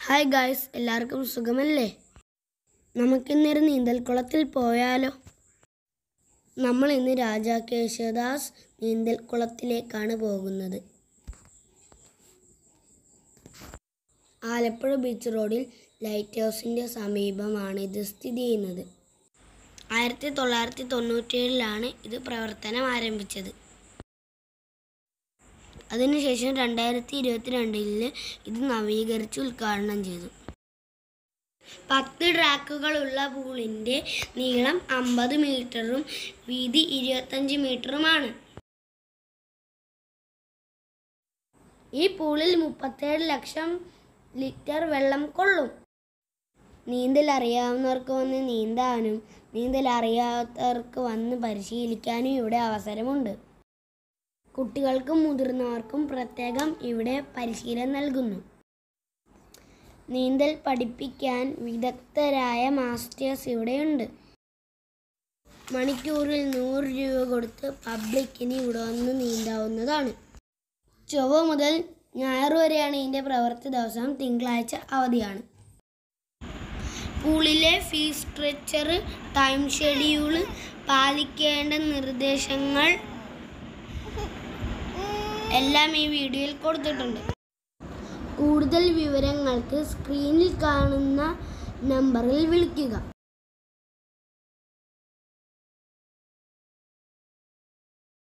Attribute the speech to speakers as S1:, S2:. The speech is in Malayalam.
S1: ഹായ് ഗായ്സ് എല്ലാവർക്കും സുഖമല്ലേ നമുക്കിന്നൊരു നീന്തൽക്കുളത്തിൽ പോയാലോ നമ്മൾ ഇന്ന് രാജാ കേശവദാസ് നീന്തൽക്കുളത്തിലേക്കാണ് പോകുന്നത് ആലപ്പുഴ ബീച്ച് റോഡിൽ ലൈറ്റ് ഹൗസിൻ്റെ സമീപമാണ് ഇത് സ്ഥിതി ചെയ്യുന്നത് ആയിരത്തി തൊള്ളായിരത്തി തൊണ്ണൂറ്റേഴിലാണ് ഇത് പ്രവർത്തനം ആരംഭിച്ചത് അതിനുശേഷം രണ്ടായിരത്തി ഇരുപത്തിരണ്ടില് ഇത് നവീകരിച്ച് ഉദ്ഘാടനം ചെയ്തു പത്ത് ട്രാക്കുകളുള്ള പൂളിൻ്റെ നീളം അമ്പത് മീറ്ററും വീതി ഇരുപത്തഞ്ച് മീറ്ററുമാണ് ഈ പൂളിൽ മുപ്പത്തേഴ് ലക്ഷം ലിറ്റർ വെള്ളം കൊള്ളും നീന്തൽ അറിയാവുന്നവർക്ക് വന്ന് നീന്താനും നീന്തൽ അറിയാത്തവർക്ക് വന്ന് പരിശീലിക്കാനും ഇവിടെ അവസരമുണ്ട് കുട്ടികൾക്കും മുതിർന്നവർക്കും പ്രത്യേകം ഇവിടെ പരിശീലനം നൽകുന്നു നീന്തൽ പഠിപ്പിക്കാൻ വിദഗ്ധരായ മാസ്റ്റേഴ്സ് ഇവിടെയുണ്ട് മണിക്കൂറിൽ നൂറ് രൂപ കൊടുത്ത് പബ്ലിക്കിന് ഇവിടെ വന്ന് നീന്താവുന്നതാണ് ചൊവ്വ മുതൽ ഞായർ വരെയാണ് ഇതിൻ്റെ പ്രവൃത്തി ദിവസം തിങ്കളാഴ്ച അവധിയാണ് പൂളിലെ ഫീസ് സ്ട്രക്ചർ ടൈം ഷെഡ്യൂള് പാലിക്കേണ്ട നിർദ്ദേശങ്ങൾ എല്ലാം ഈ വീഡിയോയിൽ കൊടുത്തിട്ടുണ്ട് കൂടുതൽ വിവരങ്ങൾക്ക് സ്ക്രീനിൽ കാണുന്ന നമ്പറിൽ വിളിക്കുക